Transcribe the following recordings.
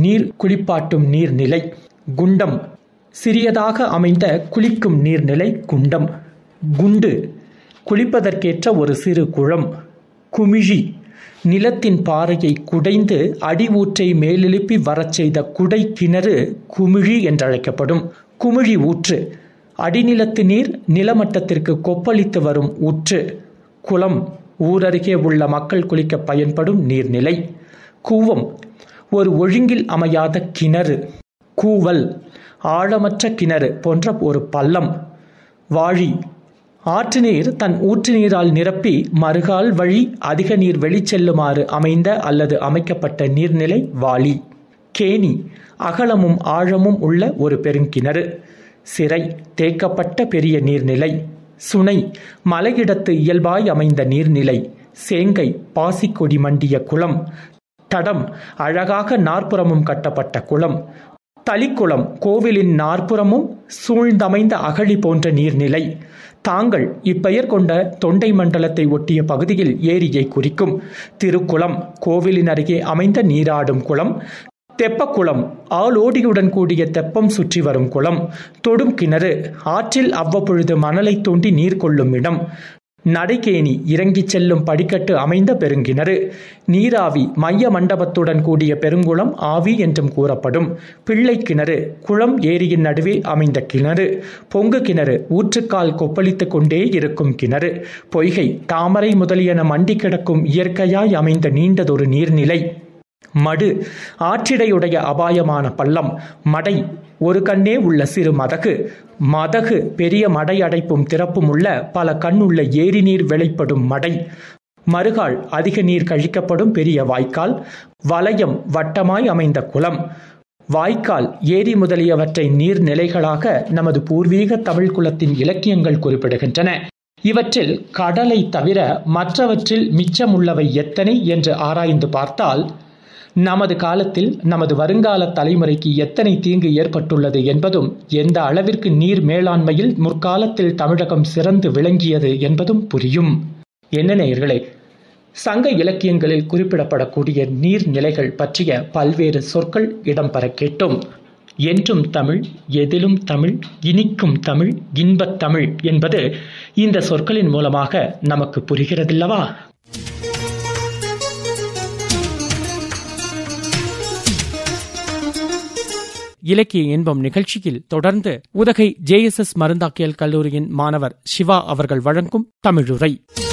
நீர் குளிப்பாட்டும் நீர்நிலை குண்டம் சிறியதாக அமைந்த குளிக்கும் நீர்நிலை குண்டம் குண்டு குளிப்பதற்கேற்ற ஒரு சிறு குளம் குமிழி நிலத்தின் பாறையை குடைந்து அடி ஊற்றை மேலெழுப்பி வரச் செய்த குடை கிணறு குமிழி என்றழைக்கப்படும் குமிழி ஊற்று அடிநிலத்து நீர் நிலமட்டத்திற்கு கொப்பளித்து வரும் ஊற்று குளம் ஊரருகே உள்ள மக்கள் குளிக்க பயன்படும் நீர்நிலை கூவம் ஒரு ஒழுங்கில் அமையாத கிணறு கூவல் ஆழமற்ற கிணறு போன்ற ஒரு பள்ளம் வாழி ஆற்று நீர் தன் ஊற்று நீரால் நிரப்பி மறுகால் வழி அதிக நீர் வெளிச்செல்லுமாறு அமைந்த அல்லது அமைக்கப்பட்ட நீர்நிலை வாளி கேணி அகலமும் ஆழமும் உள்ள ஒரு பெருங்கிணறு சிறை தேக்கப்பட்ட பெரிய நீர்நிலை சுனை மலையிடத்து இயல்பாய் அமைந்த நீர்நிலை சேங்கை பாசிக்கொடி மண்டிய குளம் தடம் அழகாக நாற்புறமும் கட்டப்பட்ட குளம் தளிக்குளம் கோவிலின் நாற்புறமும் சூழ்ந்தமைந்த அகழி போன்ற நீர்நிலை தாங்கள் இப்பெயர் கொண்ட தொண்டை மண்டலத்தை ஒட்டிய பகுதியில் ஏரியை குறிக்கும் திருக்குளம் கோவிலின் அருகே அமைந்த நீராடும் குளம் தெப்பக்குளம் ஆளோடியுடன் கூடிய தெப்பம் சுற்றி வரும் குளம் தொடும் கிணறு ஆற்றில் அவ்வப்பொழுது மணலை தோண்டி நீர் கொள்ளும் இடம் நடைகேணி இறங்கிச் செல்லும் படிக்கட்டு அமைந்த பெருங்கிணறு நீராவி மைய மண்டபத்துடன் கூடிய பெருங்குளம் ஆவி என்றும் கூறப்படும் பிள்ளை கிணறு குளம் ஏரியின் நடுவே அமைந்த கிணறு பொங்கு கிணறு ஊற்றுக்கால் கொப்பளித்துக் கொண்டே இருக்கும் கிணறு பொய்கை தாமரை முதலியன மண்டி கிடக்கும் இயற்கையாய் அமைந்த நீண்டதொரு நீர்நிலை மடு ஆற்றிடையுடைய அபாயமான பள்ளம் மடை ஒரு கண்ணே உள்ள சிறு மதகு மதகு பெரிய மடை அடைப்பும் திறப்பும் உள்ள பல கண்ணுள்ள ஏரி நீர் வெளிப்படும் மடை மறுகால் அதிக நீர் கழிக்கப்படும் பெரிய வாய்க்கால் வலயம் வட்டமாய் அமைந்த குளம் வாய்க்கால் ஏரி முதலியவற்றை நீர்நிலைகளாக நமது பூர்வீக தமிழ் குலத்தின் இலக்கியங்கள் குறிப்பிடுகின்றன இவற்றில் கடலை தவிர மற்றவற்றில் மிச்சமுள்ளவை எத்தனை என்று ஆராய்ந்து பார்த்தால் நமது காலத்தில் நமது வருங்கால தலைமுறைக்கு எத்தனை தீங்கு ஏற்பட்டுள்ளது என்பதும் எந்த அளவிற்கு நீர் மேலாண்மையில் முற்காலத்தில் தமிழகம் சிறந்து விளங்கியது என்பதும் புரியும் என்ன நேயர்களே சங்க இலக்கியங்களில் குறிப்பிடப்படக்கூடிய நீர்நிலைகள் பற்றிய பல்வேறு சொற்கள் இடம்பெற கேட்டோம் என்றும் தமிழ் எதிலும் தமிழ் இனிக்கும் தமிழ் இன்பத் தமிழ் என்பது இந்த சொற்களின் மூலமாக நமக்கு புரிகிறதில்லவா இலக்கிய இன்பம் நிகழ்ச்சியில் தொடர்ந்து உதகை ஜே எஸ் எஸ் மருந்தாக்கியல் கல்லூரியின் மாணவர் சிவா அவர்கள் வழங்கும் தமிழுரை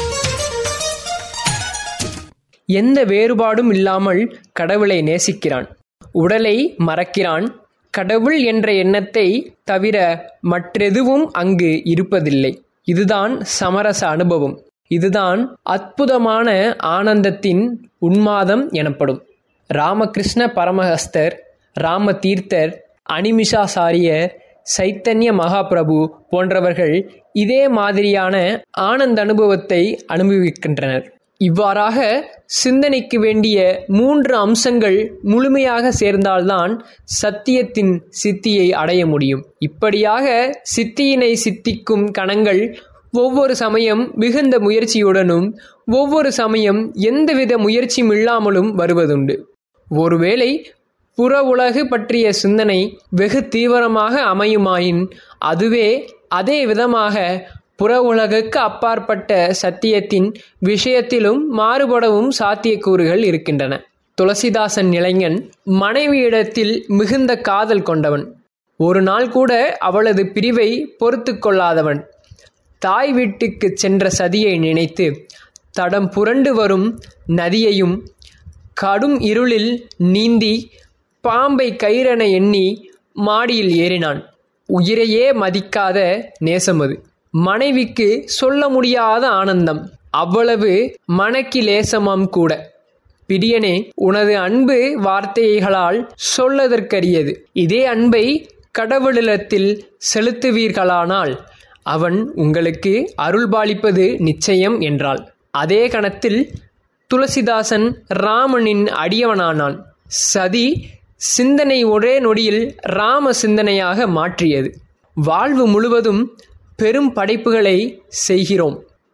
எந்த வேறுபாடும் இல்லாமல் கடவுளை நேசிக்கிறான் உடலை மறக்கிறான் கடவுள் என்ற எண்ணத்தை தவிர மற்றெதுவும் அங்கு இருப்பதில்லை இதுதான் சமரச அனுபவம் இதுதான் அற்புதமான ஆனந்தத்தின் உன்மாதம் எனப்படும் ராமகிருஷ்ண பரமஹஸ்தர் ராம தீர்த்தர் அனிமிஷாசாரியர் சைத்தன்ய மகாபிரபு போன்றவர்கள் இதே மாதிரியான ஆனந்த அனுபவத்தை அனுபவிக்கின்றனர் இவ்வாறாக சிந்தனைக்கு வேண்டிய மூன்று அம்சங்கள் முழுமையாக சேர்ந்தால்தான் சத்தியத்தின் சித்தியை அடைய முடியும் இப்படியாக சித்தியினை சித்திக்கும் கணங்கள் ஒவ்வொரு சமயம் மிகுந்த முயற்சியுடனும் ஒவ்வொரு சமயம் எந்தவித முயற்சியும் இல்லாமலும் வருவதுண்டு ஒருவேளை புற உலகு பற்றிய சிந்தனை வெகு தீவிரமாக அமையுமாயின் அதுவே அதே விதமாக புற உலகுக்கு அப்பாற்பட்ட சத்தியத்தின் விஷயத்திலும் மாறுபடவும் சாத்தியக்கூறுகள் இருக்கின்றன துளசிதாசன் இளைஞன் மனைவியிடத்தில் மிகுந்த காதல் கொண்டவன் ஒரு நாள் கூட அவளது பிரிவை பொறுத்து கொள்ளாதவன் தாய் வீட்டுக்கு சென்ற சதியை நினைத்து தடம் புரண்டு வரும் நதியையும் கடும் இருளில் நீந்தி பாம்பை கயிறென எண்ணி மாடியில் ஏறினான் உயிரையே மதிக்காத நேசமது மனைவிக்கு சொல்ல முடியாத ஆனந்தம் அவ்வளவு மனக்கி லேசமாம் கூட பிரியனே உனது அன்பு வார்த்தைகளால் சொல்லதற்கரியது இதே அன்பை கடவுளிடத்தில் செலுத்துவீர்களானால் அவன் உங்களுக்கு அருள்பாலிப்பது நிச்சயம் என்றாள் அதே கணத்தில் துளசிதாசன் ராமனின் அடியவனானான் சதி சிந்தனை ஒரே நொடியில் ராம சிந்தனையாக மாற்றியது வாழ்வு முழுவதும் பெரும் படைப்புகளை செய்கிறோம்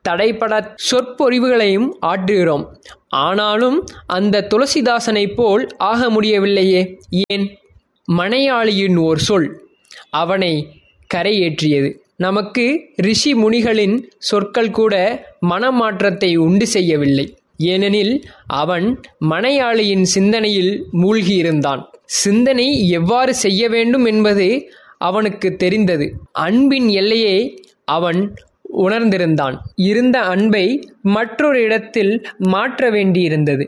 தடைப்பட சொற்பொழிவுகளையும் ஆற்றுகிறோம் ஆனாலும் அந்த துளசிதாசனைப் போல் ஆக முடியவில்லையே ஏன் மனையாளியின் ஓர் சொல் அவனை கரையேற்றியது நமக்கு ரிஷி முனிகளின் சொற்கள் கூட மனமாற்றத்தை உண்டு செய்யவில்லை ஏனெனில் அவன் மனையாளியின் சிந்தனையில் மூழ்கியிருந்தான் சிந்தனை எவ்வாறு செய்ய வேண்டும் என்பது அவனுக்கு தெரிந்தது அன்பின் எல்லையை அவன் உணர்ந்திருந்தான் இருந்த அன்பை மற்றொரு இடத்தில் மாற்ற வேண்டியிருந்தது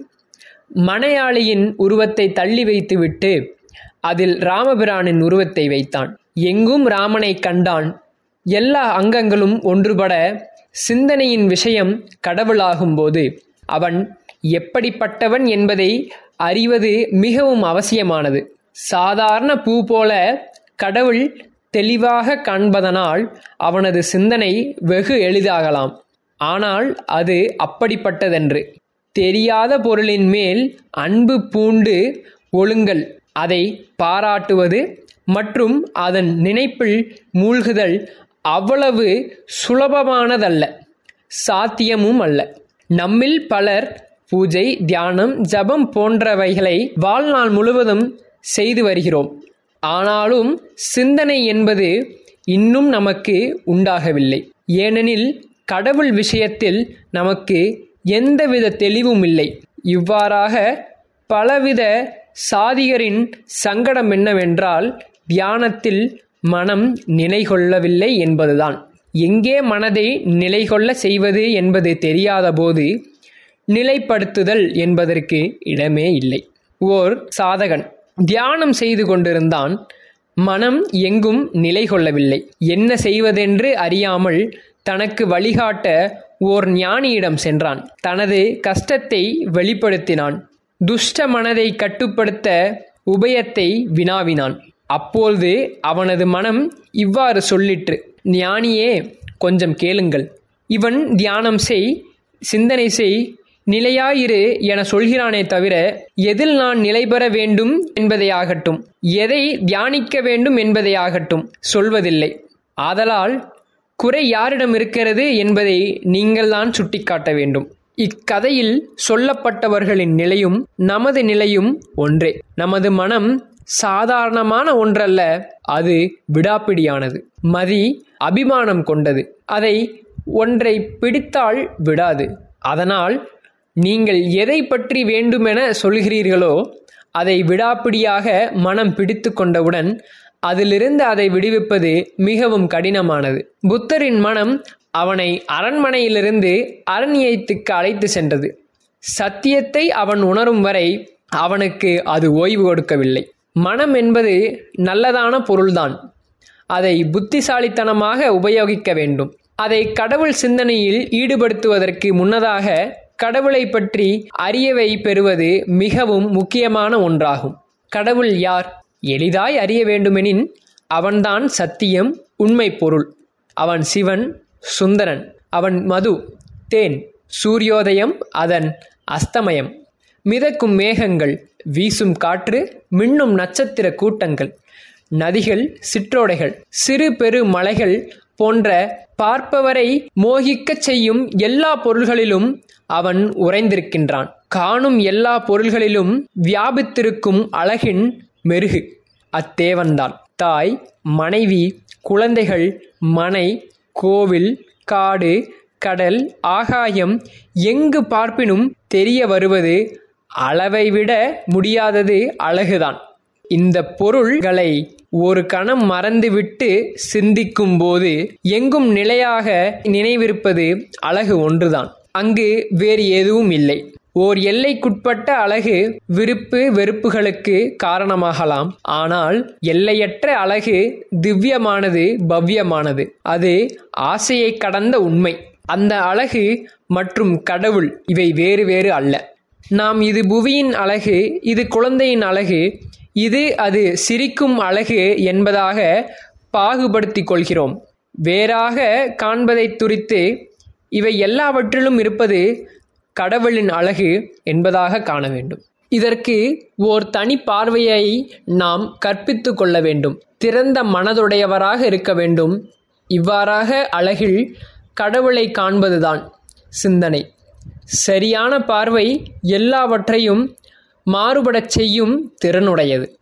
மனையாளியின் உருவத்தை தள்ளி வைத்துவிட்டு அதில் ராமபிரானின் உருவத்தை வைத்தான் எங்கும் ராமனை கண்டான் எல்லா அங்கங்களும் ஒன்றுபட சிந்தனையின் விஷயம் கடவுளாகும்போது அவன் எப்படிப்பட்டவன் என்பதை அறிவது மிகவும் அவசியமானது சாதாரண பூ போல கடவுள் தெளிவாக காண்பதனால் அவனது சிந்தனை வெகு எளிதாகலாம் ஆனால் அது அப்படிப்பட்டதென்று தெரியாத பொருளின் மேல் அன்பு பூண்டு ஒழுங்கல் அதை பாராட்டுவது மற்றும் அதன் நினைப்பில் மூழ்குதல் அவ்வளவு சுலபமானதல்ல சாத்தியமும் அல்ல நம்மில் பலர் பூஜை தியானம் ஜபம் போன்றவைகளை வாழ்நாள் முழுவதும் செய்து வருகிறோம் ஆனாலும் சிந்தனை என்பது இன்னும் நமக்கு உண்டாகவில்லை ஏனெனில் கடவுள் விஷயத்தில் நமக்கு எந்தவித தெளிவும் இல்லை இவ்வாறாக பலவித சாதிகரின் சங்கடம் என்னவென்றால் தியானத்தில் மனம் நிலை கொள்ளவில்லை என்பதுதான் எங்கே மனதை நிலை கொள்ள செய்வது என்பது தெரியாதபோது நிலைப்படுத்துதல் என்பதற்கு இடமே இல்லை ஓர் சாதகன் தியானம் செய்து கொண்டிருந்தான் மனம் எங்கும் நிலை கொள்ளவில்லை என்ன செய்வதென்று அறியாமல் தனக்கு வழிகாட்ட ஓர் ஞானியிடம் சென்றான் தனது கஷ்டத்தை வெளிப்படுத்தினான் துஷ்ட மனதை கட்டுப்படுத்த உபயத்தை வினாவினான் அப்பொழுது அவனது மனம் இவ்வாறு சொல்லிற்று ஞானியே கொஞ்சம் கேளுங்கள் இவன் தியானம் செய் சிந்தனை செய் நிலையாயிரு என சொல்கிறானே தவிர எதில் நான் நிலை பெற வேண்டும் என்பதையாகட்டும் எதை தியானிக்க வேண்டும் என்பதையாகட்டும் சொல்வதில்லை ஆதலால் குறை யாரிடம் இருக்கிறது என்பதை நீங்கள்தான் சுட்டிக்காட்ட வேண்டும் இக்கதையில் சொல்லப்பட்டவர்களின் நிலையும் நமது நிலையும் ஒன்றே நமது மனம் சாதாரணமான ஒன்றல்ல அது விடாப்பிடியானது மதி அபிமானம் கொண்டது அதை ஒன்றை பிடித்தால் விடாது அதனால் நீங்கள் எதை பற்றி வேண்டுமென சொல்கிறீர்களோ அதை விடாப்பிடியாக மனம் பிடித்து கொண்டவுடன் அதிலிருந்து அதை விடுவிப்பது மிகவும் கடினமானது புத்தரின் மனம் அவனை அரண்மனையிலிருந்து அரண்யத்துக்கு அழைத்து சென்றது சத்தியத்தை அவன் உணரும் வரை அவனுக்கு அது ஓய்வு கொடுக்கவில்லை மனம் என்பது நல்லதான பொருள்தான் அதை புத்திசாலித்தனமாக உபயோகிக்க வேண்டும் அதை கடவுள் சிந்தனையில் ஈடுபடுத்துவதற்கு முன்னதாக கடவுளை பற்றி அறியவை பெறுவது மிகவும் முக்கியமான ஒன்றாகும் கடவுள் யார் எளிதாய் அறிய வேண்டுமெனின் அவன்தான் சத்தியம் உண்மை பொருள் அவன் சிவன் சுந்தரன் அவன் மது தேன் சூரியோதயம் அதன் அஸ்தமயம் மிதக்கும் மேகங்கள் வீசும் காற்று மின்னும் நட்சத்திர கூட்டங்கள் நதிகள் சிற்றோடைகள் சிறு பெரு மலைகள் போன்ற பார்ப்பவரை மோகிக்கச் செய்யும் எல்லா பொருள்களிலும் அவன் உறைந்திருக்கின்றான் காணும் எல்லா பொருள்களிலும் வியாபித்திருக்கும் அழகின் மெருகு அத்தேவன்தான் தாய் மனைவி குழந்தைகள் மனை கோவில் காடு கடல் ஆகாயம் எங்கு பார்ப்பினும் தெரிய வருவது அளவை விட முடியாதது அழகுதான் இந்த பொருள்களை ஒரு கணம் மறந்துவிட்டு சிந்திக்கும் போது எங்கும் நிலையாக நினைவிருப்பது அழகு ஒன்றுதான் அங்கு வேறு எதுவும் இல்லை ஓர் எல்லைக்குட்பட்ட அழகு விருப்பு வெறுப்புகளுக்கு காரணமாகலாம் ஆனால் எல்லையற்ற அழகு திவ்யமானது பவ்யமானது அது ஆசையை கடந்த உண்மை அந்த அழகு மற்றும் கடவுள் இவை வேறு வேறு அல்ல நாம் இது புவியின் அழகு இது குழந்தையின் அழகு இது அது சிரிக்கும் அழகு என்பதாக பாகுபடுத்திக் கொள்கிறோம் வேறாக காண்பதை துரித்து இவை எல்லாவற்றிலும் இருப்பது கடவுளின் அழகு என்பதாக காண வேண்டும் இதற்கு ஓர் தனி பார்வையை நாம் கற்பித்து கொள்ள வேண்டும் திறந்த மனதுடையவராக இருக்க வேண்டும் இவ்வாறாக அழகில் கடவுளை காண்பதுதான் சிந்தனை சரியான பார்வை எல்லாவற்றையும் மாறுபடச் செய்யும் திறனுடையது